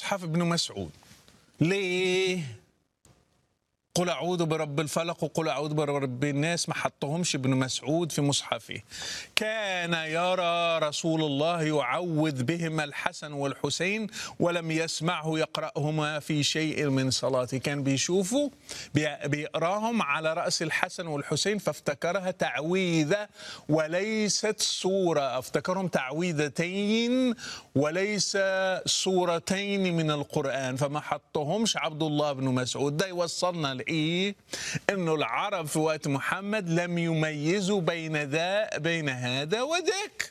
مصحف ابن مسعود ليه قل اعوذ برب الفلق وقل اعوذ برب الناس ما حطهمش ابن مسعود في مصحفه كان يرى رسول الله يعوذ بهما الحسن والحسين ولم يسمعه يقراهما في شيء من صلاته كان بيشوفه بي- بيقراهم على راس الحسن والحسين فافتكرها تعويذه وليست سوره افتكرهم تعويذتين وليس سورتين من القران فما حطهمش عبد الله بن مسعود ده يوصلنا لايه انه العرب في وقت محمد لم يميزوا بين ذا بين هذا وذاك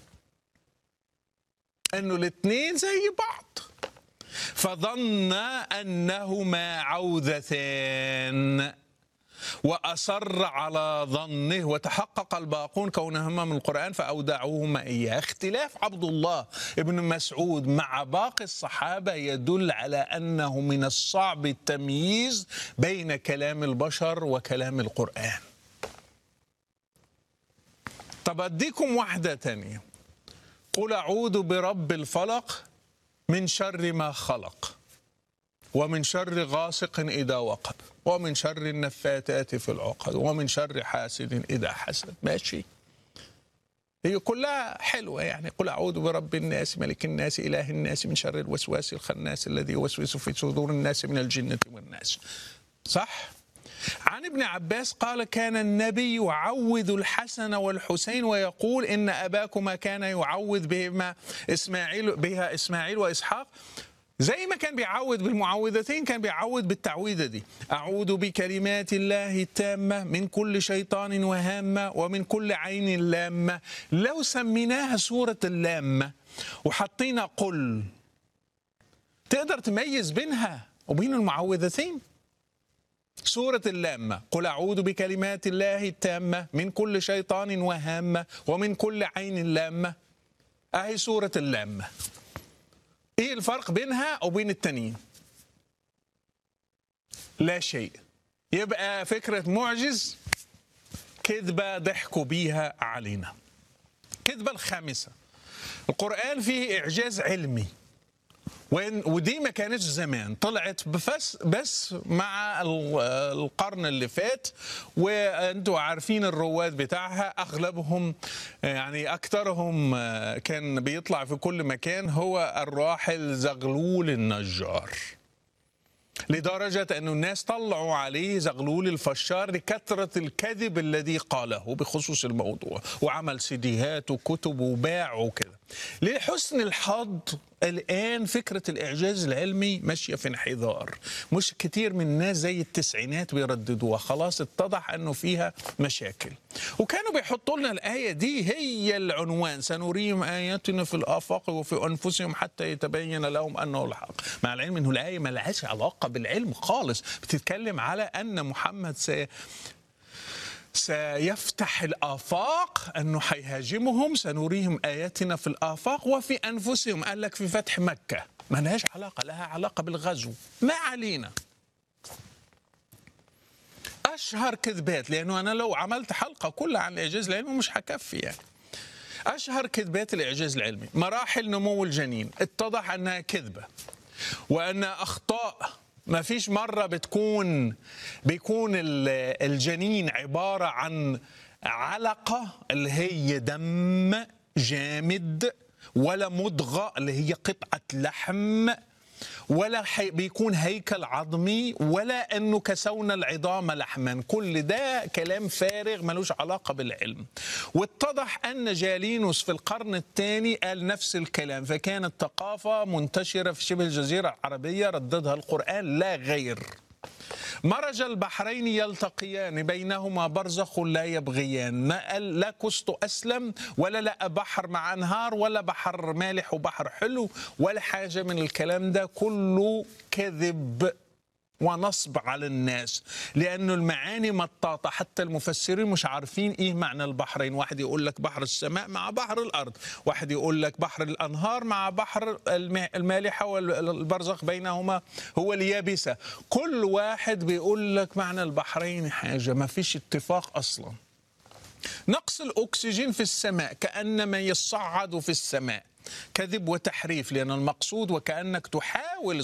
انه الاثنين زي بعض فظن انهما عوذتان واصر على ظنه وتحقق الباقون كونهما من القران فاودعوهما اياه اختلاف عبد الله بن مسعود مع باقي الصحابه يدل على انه من الصعب التمييز بين كلام البشر وكلام القران طب اديكم واحده تانية قل اعوذ برب الفلق من شر ما خلق ومن شر غاسق إذا وقب ومن شر النفاثات في العقد ومن شر حاسد إذا حسد ماشي هي كلها حلوة يعني قل أعوذ برب الناس ملك الناس إله الناس من شر الوسواس الخناس الذي يوسوس في صدور الناس من الجنة والناس صح؟ عن ابن عباس قال كان النبي يعوذ الحسن والحسين ويقول إن أباكما كان يعوذ بهما إسماعيل بها إسماعيل وإسحاق زي ما كان بيعوذ بالمعوذتين كان بيعوذ بالتعويذه دي اعوذ بكلمات الله التامه من كل شيطان وهامه ومن كل عين لامه لو سميناها سوره اللامه وحطينا قل تقدر تميز بينها وبين المعوذتين سورة اللامة قل أعوذ بكلمات الله التامة من كل شيطان وهامة ومن كل عين لامة أهي سورة اللامة ايه الفرق بينها وبين التانيين لا شيء يبقى فكرة معجز كذبة ضحكوا بيها علينا كذبة الخامسة القرآن فيه إعجاز علمي وين ودي ما كانتش زمان طلعت بس بس مع ال- القرن اللي فات وانتوا عارفين الرواد بتاعها اغلبهم يعني اكثرهم كان بيطلع في كل مكان هو الراحل زغلول النجار لدرجة أن الناس طلعوا عليه زغلول الفشار لكثرة الكذب الذي قاله بخصوص الموضوع وعمل سيديهات وكتب وباع وكده لحسن الحظ الآن فكرة الإعجاز العلمي ماشية في انحدار مش كتير من الناس زي التسعينات بيرددوها خلاص اتضح أنه فيها مشاكل وكانوا بيحطوا لنا الآية دي هي العنوان سنريهم آياتنا في الآفاق وفي أنفسهم حتى يتبين لهم أنه الحق مع العلم أنه الآية ما لهاش علاقة بالعلم خالص بتتكلم على أن محمد سي سيفتح الآفاق أنه حيهاجمهم سنريهم آياتنا في الآفاق وفي أنفسهم قال لك في فتح مكة ما لهاش علاقة لها علاقة بالغزو ما علينا أشهر كذبات لأنه أنا لو عملت حلقة كلها عن الإعجاز العلمي مش هكفي يعني أشهر كذبات الإعجاز العلمي مراحل نمو الجنين اتضح أنها كذبة وأن أخطاء ما فيش مرة بتكون بيكون ال- الجنين عبارة عن علقة اللي هي دم جامد ولا مضغة اللي هي قطعة لحم ولا حي بيكون هيكل عظمي ولا انه كسونا العظام لحما كل ده كلام فارغ ملوش علاقه بالعلم واتضح ان جالينوس في القرن الثاني قال نفس الكلام فكانت ثقافه منتشره في شبه الجزيره العربيه رددها القران لا غير مرج البحرين يلتقيان بينهما برزخ لا يبغيان ما قال لا كست أسلم ولا لا بحر مع أنهار ولا بحر مالح وبحر حلو ولا حاجة من الكلام ده كله كذب ونصب على الناس لأنه المعاني مطاطة حتى المفسرين مش عارفين إيه معنى البحرين واحد يقول لك بحر السماء مع بحر الأرض واحد يقول لك بحر الأنهار مع بحر الم- المالحة والبرزخ بينهما هو اليابسة كل واحد بيقول لك معنى البحرين حاجة ما فيش اتفاق أصلاً نقص الأكسجين في السماء كأنما يصعد في السماء كذب وتحريف لأن المقصود وكأنك تحاول